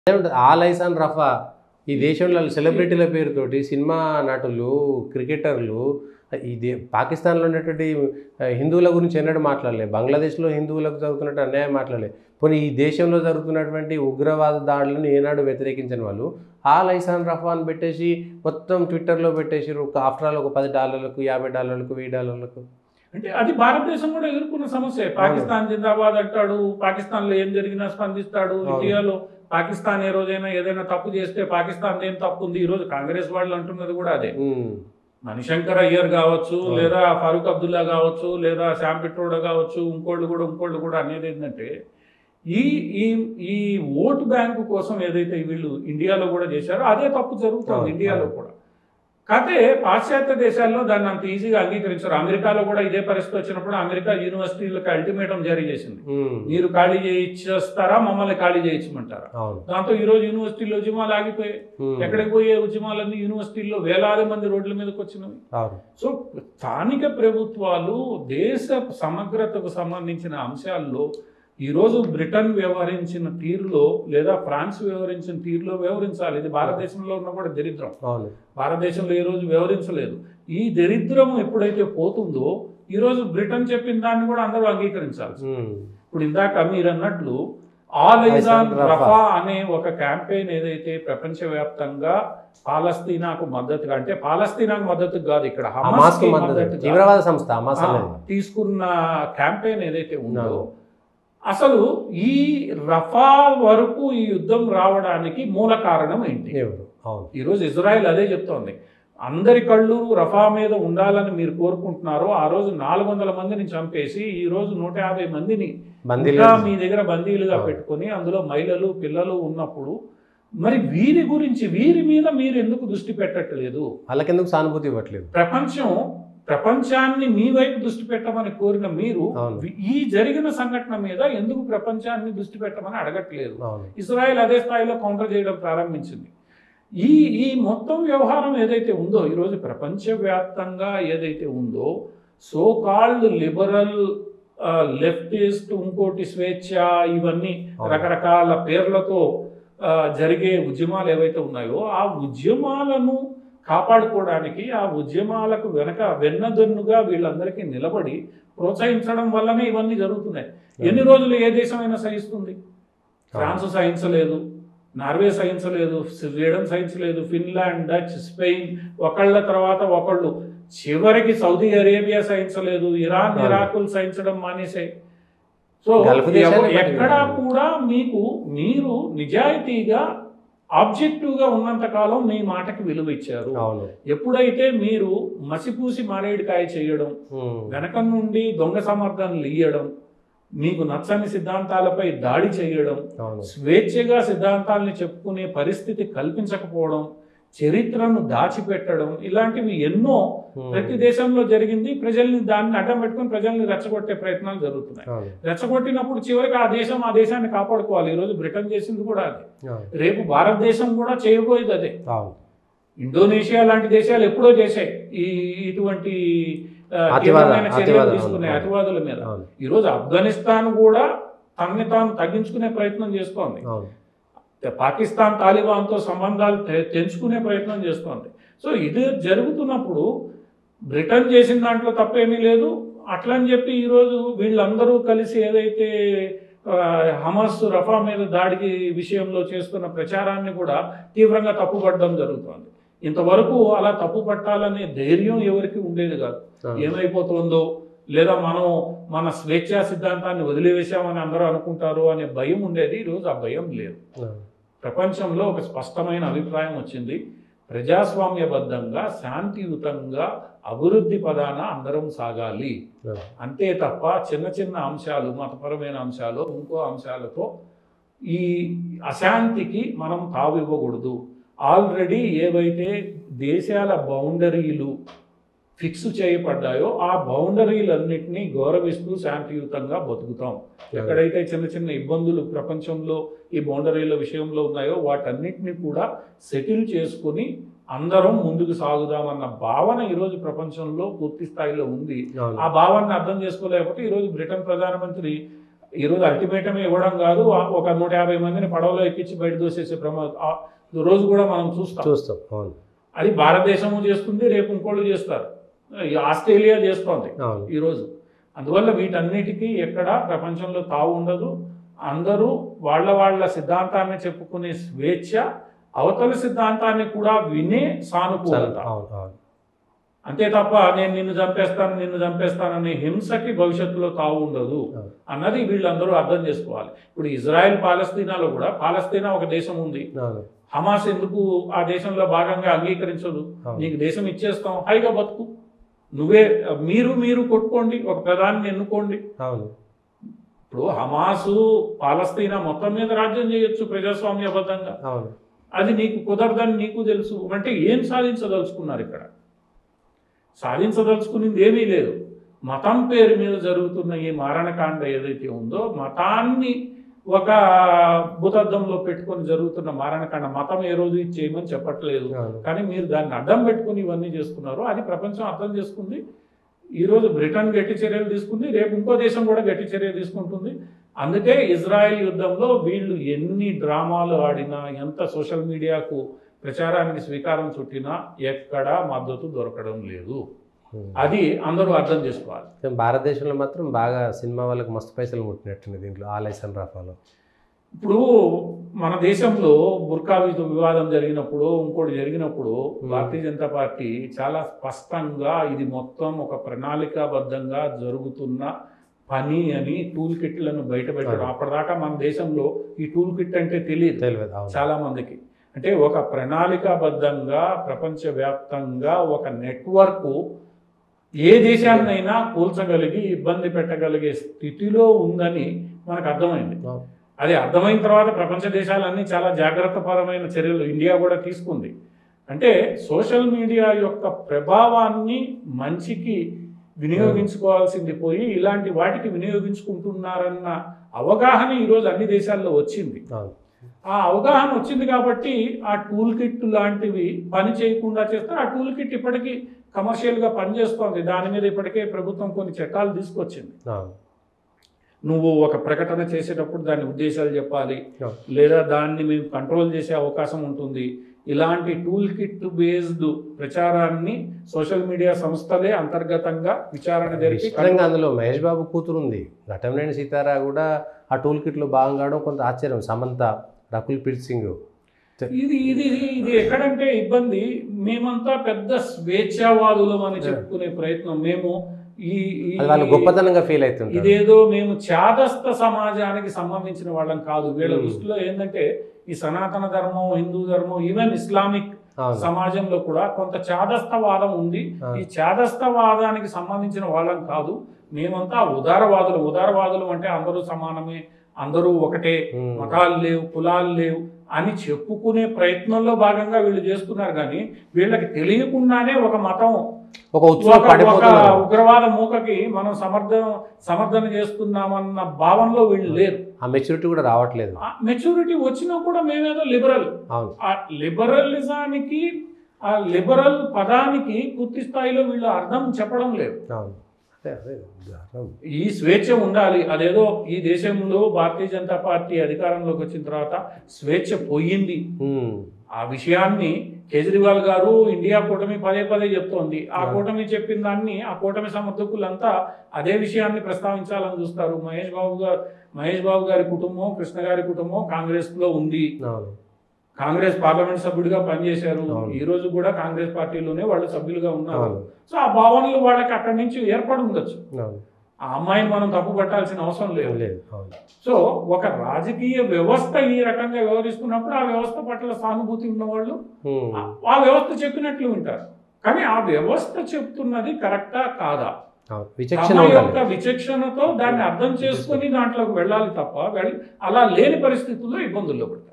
అదేమిటి ఆల్ ఐసాన్ రఫా ఈ దేశంలో సెలబ్రిటీల పేరుతోటి సినిమా నటులు క్రికెటర్లు ఈ దే పాకిస్తాన్లో ఉన్నటువంటి ఆ, హిందువుల గురించి ఎన్నడూ మాట్లాడలే బంగ్లాదేశ్లో హిందువులకు జరుగుతున్నట్టు అన్యాయం మాట్లాడలే పోనీ ఈ దేశంలో జరుగుతున్నటువంటి ఉగ్రవాద దాడులను ఏనాడు వ్యతిరేకించిన వాళ్ళు ఆల్ ఐసాన్ రఫా అని పెట్టేసి మొత్తం ట్విట్టర్లో పెట్టేసి ఆఫ్టర్ ఆల్ ఒక పది డాలర్లకు యాభై డాలర్లకు వెయ్యి డాలర్లకు అంటే అది భారతదేశం కూడా ఎదుర్కొన్న సమస్య పాకిస్తాన్ జిందాబాద్ అంటాడు పాకిస్తాన్ లో ఏం జరిగినా స్పందిస్తాడు అవును. ఇండియాలో పాకిస్తాన్ ఏ రోజైనా ఏదైనా తప్పు చేస్తే పాకిస్తాన్ ఏం తప్పు ఉంది ఈ రోజు కాంగ్రెస్ వాళ్ళు అంటున్నది కూడా అదే ఉమ్, మణిశంకర్ అయ్యర్ కావచ్చు అవును. లేదా ఫారూక్ అబ్దుల్లా కావచ్చు లేదా శ్యామ్ పిట్రోడా కావచ్చు ఇంకోళ్ళు కూడా ఇంకోళ్ళు కూడా అనేది ఏంటంటే ఈ ఈ ఈ ఓటు బ్యాంకు కోసం ఏదైతే వీళ్ళు ఇండియాలో కూడా చేశారో అదే తప్పు జరుగుతుంది అవును, ఇండియాలో అవును. కూడా కాకపోతే పాశ్చాత్య దేశాల్లో దాన్ని అంత ఈజీగా అంగీకరించారు అమెరికాలో కూడా ఇదే పరిస్థితి వచ్చినప్పుడు అమెరికా యూనివర్సిటీలకు అల్టిమేటం జారీ చేసింది ఉమ్, మీరు ఖాళీ చేయించేస్తారా మమ్మల్ని ఖాళీ చేయించమంటారా అవును దాంతో ఈ రోజు యూనివర్సిటీలో ఉద్యమాలు ఆగిపోయాయి ఉమ్, ఎక్కడికి పోయే ఉద్యమాలన్నీ యూనివర్సిటీల్లో వేలాది మంది రోడ్ల మీదకి వచ్చినవి అవును సో స్థానిక ప్రభుత్వాలు దేశ సమగ్రతకు సంబంధించిన అంశాల్లో ఈరోజు బ్రిటన్ వ్యవహరించిన తీరులో లేదా ఫ్రాన్స్ వ్యవహరించిన తీరులో వ్యవహరించాలి ఇది భారతదేశంలో ఉన్న కూడా దరిద్రం అవును భారతదేశంలో ఈ రోజు వ్యవహరించలేదు ఈ దరిద్రం ఎప్పుడైతే పోతుందో ఈరోజు బ్రిటన్ చెప్పిన దాన్ని కూడా అందరూ అంగీకరించాలి ఉమ్, ఇప్పుడు ఇందాక మీరు అన్నట్లు ఆల్ ఐజాన్ ఐజాన్ రఫా. రఫా అనే ఒక క్యాంపెయిన్ ఏదైతే ప్రపంచవ్యాప్తంగా పాలస్తీనాకు మద్దతుగా అంటే పాలస్తీనాకు మద్దతు కాదు ఇక్కడ హమాస్ హమాస్కి కు మద్దతు మద్దతుగా, తీవ్రవాద సంస్థ హమాస్ ఆ, అనేది తీసుకున్న క్యాంపెయిన్ ఏదైతే ఉందో అవును. అసలు ఈ రఫా వరకు ఈ యుద్ధం రావడానికి మూల కారణం ఏంటి ఎవరు అవును ఈరోజు ఇజ్రాయెల్ అదే చెప్తోంది అందరి కళ్ళు రఫా మీద ఉండాలని మీరు కోరుకుంటున్నారో ఆ రోజు నాలుగు వందల మందిని చంపేసి ఈ రోజు నూట యాభై మందిని బందీలు ఇంకా మీ దగ్గర బందీలుగా అవును. పెట్టుకొని అందులో మహిళలు పిల్లలు ఉన్నప్పుడు మరి వీరి గురించి వీరి మీద మీరు ఎందుకు దృష్టి పెట్టట్లేదు వాళ్ళకెందుకు సానుభూతి ఇవ్వట్లేదు ప్రపంచం ప్రపంచాన్ని మీ వైపు దృష్టి పెట్టమని కోరిన మీరు అవును. వి- ఈ జరిగిన సంఘటన మీద ఎందుకు ప్రపంచాన్ని దృష్టి పెట్టమని అడగట్లేదు అవును ఇజ్రాయెల్ అదే స్థాయిలో కౌంటర్ చేయడం ప్రారంభించింది ఈ ఈ మొత్తం వ్యవహారం ఏదైతే ఉందో ఈరోజు ప్రపంచవ్యాప్తంగా ఏదైతే ఉందో సో కాల్డ్ లిబరల్ లెఫ్టిస్ట్ ఇంకోటి స్వేచ్ఛ ఇవన్నీ అవును. రకరకాల పేర్లతో ఆ, జరిగే ఉద్యమాలు ఏవైతే ఉన్నాయో ఆ ఉద్యమాలను కాపాడుకోవడానికి ఆ ఉద్యమాలకు వెనక వెన్నదన్నుగా వీళ్ళందరికీ నిలబడి ప్రోత్సహించడం వల్లనే ఇవన్నీ జరుగుతున్నాయి ఎన్ని రోజులు ఏ దేశమైనా సహిస్తుంది ఫ్రాన్స్ సహించలేదు నార్వే సహించలేదు స్వీడన్ సహించలేదు ఫిన్లాండ్ డచ్ స్పెయిన్ ఒకళ్ళ తర్వాత ఒకళ్ళు చివరికి సౌదీ అరేబియా సహించలేదు ఇరాన్ అవును. ఇరాకులు సహించడం మానేసాయి సో గల్ఫ్ దేశాలే ఎవ- పట్టింది. ఎక్కడా కూడా మీకు మీరు నిజాయితీగా ఆబ్జెక్టివ్గా ఉన్నంత కాలం మీ మాటకి విలువ ఇచ్చారు అవును ఎప్పుడైతే మీరు మసిపూసి మారేడుకాయ చేయడం ఉమ్, వెనక నుండి దొంగ సమర్థనలు ఇయ్యడం మీకు నచ్చని సిద్ధాంతాలపై దాడి చేయడం అవును స్వేచ్ఛగా సిద్ధాంతాలని చెప్పుకునే పరిస్థితి కల్పించకపోవడం చరిత్రను దాచిపెట్టడం ఇలాంటివి ఎన్నో ఉమ్, ప్రతి దేశంలో జరిగింది ప్రజల్ని దాన్ని అడ్డం పెట్టుకుని ప్రజల్ని రెచ్చగొట్టే ప్రయత్నాలు జరుగుతున్నాయి అవును రెచ్చగొట్టినప్పుడు చివరికి ఆ దేశం ఆ దేశాన్ని కాపాడుకోవాలి ఈరోజు బ్రిటన్ చేసింది కూడా అదే అవును రేపు భారతదేశం కూడా చేయబోయేది అదే అవును ఇండోనేషియా లాంటి దేశాలు ఎప్పుడో చేశాయి ఈ ఇటువంటి ఆ, అతివాద- తీవ్రమైన చర్యలు అతివాద- తీసుకున్నాయి అవును. అతివాదుల మీద అవును ఈరోజు ఆఫ్ఘనిస్తాన్ కూడా తనని తాను తగ్గించుకునే ప్రయత్నం చేస్తోంది అవును పాకిస్తాన్ తాలిబాన్తో సంబంధాలు తె- తెంచుకునే ప్రయత్నం చేస్తోంది సో ఇది జరుగుతున్నప్పుడు బ్రిటన్ చేసిన దాంట్లో తప్పేమీ లేదు అట్లని చెప్పి ఈరోజు వీళ్ళందరూ కలిసి ఏదైతే ఆ, హమాస్ రఫా మీద దాడికి విషయంలో చేస్తున్న ప్రచారాన్ని కూడా తీవ్రంగా తప్పుపడడం జరుగుతోంది ఇంతవరకు అలా తప్పు పట్టాలనే ధైర్యం ఎవరికి ఉండేది కాదు అవును. ఏమైపోతుందో లేదా మనం మన స్వేచ్ఛా సిద్ధాంతాన్ని వదిలివేశామని అందరూ అనుకుంటారు అనే భయం ఉండేది ఈరోజు ఆ భయం లేదు అవును. ప్రపంచంలో ఒక స్పష్టమైన అభిప్రాయం వచ్చింది ప్రజాస్వామ్యబద్ధంగా శాంతియుతంగా అభివృద్ధి పదాన అందరం సాగాలి అవును. అంతే తప్ప చిన్న చిన్న అంశాలు మతపరమైన అంశాలు ఇంకో అంశాలతో ఈ అశాంతికి మనం తావివ్వకూడదు ఆల్రెడీ ఏవైతే దేశాల బౌండరీలు ఫిక్స్ చేయబడ్డాయో ఆ బౌండరీలన్నింటినీ గౌరవిస్తూ శాంతియుతంగా బతుకుతాం ఎక్కడైతే చిన్న చిన్న ఇబ్బందులు ప్రపంచంలో ఈ బౌండరీల విషయంలో ఉన్నాయో వాటన్నిటిని కూడా సెటిల్ చేసుకుని అందరం ముందుకు సాగుదామన్న భావన ఈరోజు ప్రపంచంలో పూర్తి స్థాయిలో ఉంది అవును ఆ భావాన్ని అర్థం చేసుకోలేకపోతే ఈరోజు బ్రిటన్ ప్రధానమంత్రి ఈరోజు అల్టిమేటం ఇవ్వడం కాదు ఆ ఒక నూట యాభై మందిని పడవలో ఎక్కించి బయట దోసేసే ప్రమాదం ఆ రోజు కూడా మనం చూస్తాం చూస్తాం అవును అది భారతదేశము చేస్తుంది రేపు ఇంకోళ్ళు చేస్తారు ఈ ఆస్ట్రేలియా చేస్తోంది అవును ఈరోజు అందువల్ల వీటన్నిటికీ ఎక్కడ ప్రపంచంలో తావు ఉండదు అందరూ వాళ్ళ వాళ్ళ సిద్ధాంతాన్ని చెప్పుకునే స్వేచ్ఛ అవతల సిద్ధాంతాన్ని కూడా వినే సానుకూలత అవును అవును అంతే తప్ప నేను నిన్ను చంపేస్తాను నిన్ను చంపేస్తాననే హింసకి భవిష్యత్తులో తావు ఉండదు అవును. అన్నది వీళ్ళందరూ అర్థం చేసుకోవాలి ఇప్పుడు ఇజ్రాయెల్ పాలస్తీనాలో కూడా పాలస్తీనా ఒక దేశం ఉంది అవును హమాస్ ఎందుకు ఆ దేశంలో భాగంగా అంగీకరించదు అవును. నీకు దేశం ఇచ్చేస్తాం హాయిగా బతుకు నువ్వే మీరు మీరు కొట్టుకోండి ఒక ప్రధాని ఎన్నుకోండి అవును ఇప్పుడు హమాసు పాలస్తీనా మొత్తం మీద రాజ్యం చేయొచ్చు ప్రజాస్వామ్యబద్ధంగా అవును అది నీకు కుదరదని నీకు తెలుసు అంటే ఏం సాధించదలుచుకున్నారు ఇక్కడ సాధించదలుచుకున్నది ఏమీ లేదు మతం పేరు మీద జరుగుతున్న ఈ మారణకాండ ఏదైతే ఉందో మతాన్ని ఒక భూతద్దంలో పెట్టుకొని జరుగుతున్న మారణకాండ మతం ఏ రోజు ఇది చేయమని చెప్పట్లేదు అవును కానీ మీరు దాన్ని అడ్డం పెట్టుకుని ఇవన్నీ చేస్తున్నారు అది ప్రపంచం అర్థం చేసుకుంది ఈరోజు బ్రిటన్ గట్టి చర్యలు తీసుకుంది రేపు ఇంకో దేశం కూడా గట్టి చర్య తీసుకుంటుంది అందుకే ఇజ్రాయెల్ యుద్ధంలో వీళ్ళు ఎన్ని డ్రామాలు ఆడినా ఎంత సోషల్ మీడియాకు ప్రచారానికి స్వీకారం చుట్టినా ఎక్కడా మద్దతు దొరకడం లేదు ఉమ్. అది అందరూ అర్థం చేసుకోవాలి భారతదేశంలో మాత్రం బాగా సినిమా వాళ్ళకి మస్తు పైసలు ముట్టినట్టుంది దీంట్లో ఆలయసన్ రాఫాలో ఇప్పుడు మన దేశంలో బుర్కా వి- వివాదం జరిగినప్పుడు ఇంకోటి జరిగినప్పుడు భారతీయ జనతా పార్టీ చాలా స్పష్టంగా ఇది మొత్తం ఒక ప్రణాళికాబద్ధంగా జరుగుతున్న పని అని టూల్ కిట్లను బయట పెట్టడం అవును. అప్పటిదాకా మన దేశంలో ఈ టూల్ కిట్ అంటే తెలియదు తెలియదు అవును చాలా మందికి అంటే ఒక ప్రణాళికాబద్ధంగా ప్రపంచవ్యాప్తంగా ఒక నెట్వర్క్ ఏ దేశాన్నైనా కూల్చగలిగి ఇబ్బంది పెట్టగలిగే స్థితిలో ఉందని మనకు అర్థమైంది అవును. అది అర్థమైన తర్వాత ప్రపంచ దేశాలన్నీ చాలా జాగ్రత్తపరమైన చర్యలు ఇండియా కూడా తీసుకుంది అంటే సోషల్ మీడియా యొక్క ప్రభావాన్ని మంచికి వినియోగించుకోవాల్సింది పోయి ఇలాంటి వాటికి వినియోగించుకుంటున్నారన్న అవగాహన ఈరోజు అన్ని దేశాల్లో వచ్చింది అవును ఆ అవగాహన వచ్చింది కాబట్టి ఆ టూల్ కిట్ లాంటివి పని చేయకుండా చేస్తే ఆ టూల్ కిట్ ఇప్పటికీ కమర్షియల్గా పనిచేస్తోంది దాని మీద ఇప్పటికే ప్రభుత్వం కొన్ని చట్టాలు తీసుకొచ్చింది అవును నువ్వు ఒక ప్రకటన చేసేటప్పుడు దాని ఉద్దేశాలు చెప్పాలి అవును. లేదా దాన్ని మేము కంట్రోల్ చేసే అవకాశం ఉంటుంది ఇలాంటి టూల్ కిట్ బేస్డ్ ప్రచారాన్ని సోషల్ మీడియా సంస్థలే అంతర్గతంగా విచారణ జరిపి విచిత్రంగా అందులో మహేష్ బాబు కూతురు ఉంది ఘటంనేని సీతారా కూడా ఆ టూల్ కిట్లో భాగం కావడం కొంత ఆశ్చర్యం సమంత రకుల్ ప్రీత్ సింగ్ ఇది ఇది ఇది ఎక్కడంటే ఇబ్బంది మేమంతా పెద్ద స్వేచ్ఛావాదులం అని చెప్పుకునే ప్రయత్నం మేము ఈ ఈ- అది వాళ్ళు గొప్పతనంగా ఫీల్ అవుతుంటారు ఇదేదో మేము చాదస్త సమాజానికి సంబంధించిన వాళ్ళం కాదు వీళ్ళ Hmm. దృష్టిలో ఏంటంటే ఈ సనాతన ధర్మం హిందూ ధర్మం ఈవెన్ ఇస్లామిక్ అవును సమాజంలో కూడా కొంత చాదస్తవాదం ఉంది అవును. ఈ చాదస్తవాదానికి సంబంధించిన వాళ్ళం కాదు మేమంతా ఉదారవాదులు ఉదారవాదులు అంటే అందరూ సమానమే అందరూ ఒకటే ఉమ్. మతాలు లేవు కులాలు లేవు అని చెప్పుకునే ప్రయత్నంలో భాగంగా వీళ్ళు చేస్తున్నారు కానీ వీళ్ళకి తెలియకుండానే ఒక మతం ఒక ఉత్సవం ఒక- ఒక పడిపోతున్నారు ఉగ్రవాద మూకకి మనం సమర్థన సమర్థన చేస్తున్నామన్న భావనలో వీళ్ళు లేరు ఆ మెచ్యూరిటీ కూడా రావట్లేదు ఆ మెచ్యూరిటీ వచ్చినా కూడా మేమేదో లిబరల్ అవును ఆ లిబరలిజానికి ఆ లిబరల్ పదానికి పూర్తి స్థాయిలో వీళ్ళు అర్థం చెప్పడం లేదు అవును అదే అదే దారుణం. ఈ స్వేచ్ఛ ఉండాలి అదేదో ఈ దేశంలో భారతీయ జనతా పార్టీ అధికారంలోకి వచ్చిన తర్వాత స్వేచ్ఛ పోయింది ఉమ్. ఆ విషయాన్ని కేజ్రీవాల్ గారు ఇండియా కూటమి పదే పదే చెప్తోంది ఆ అవును. కూటమి చెప్పిన దాన్ని ఆ కూటమి సమర్థకులంతా అదే విషయాన్ని ప్రస్తావించాలని చూస్తారు మహేష్ బాబు గారు మహేష్ బాబు గారి కుటుంబం కృష్ణ గారి కుటుంబం కాంగ్రెస్ లో ఉంది అవును కాంగ్రెస్ పార్లమెంట్ సభ్యుడిగా పనిచేశారు అవును. ఈ రోజు కూడా కాంగ్రెస్ పార్టీలోనే వాళ్ళు సభ్యులుగా ఉన్నారు అవును సో ఆ భావనలు వాళ్ళకి అక్కడి నుంచి ఏర్పడి ఉండొచ్చు అవును ఆ అమ్మాయిని మనం తప్పు పట్టాల్సిన అవసరం లేదు లేదు అవును సో ఒక రాజకీయ వ్యవస్థ ఈ రకంగా వ్యవహరిస్తున్నప్పుడు ఆ వ్యవస్థ పట్ల సానుభూతి ఉన్నవాళ్ళు ఉమ్. ఆ- ఆ వ్యవస్థ చెప్పినట్లు వింటారు కానీ ఆ వ్యవస్థ చెప్తున్నది కరెక్టా కాదా అవును విచక్షణ తమ ఉండాలి యొక్క విచక్షణతో దాన్ని అర్థం చేసుకొని దాంట్లోకి వెళ్ళాలి తప్ప వెళ్ళ అలా లేని పరిస్థితుల్లో ఇబ్బందుల్లో పడతారు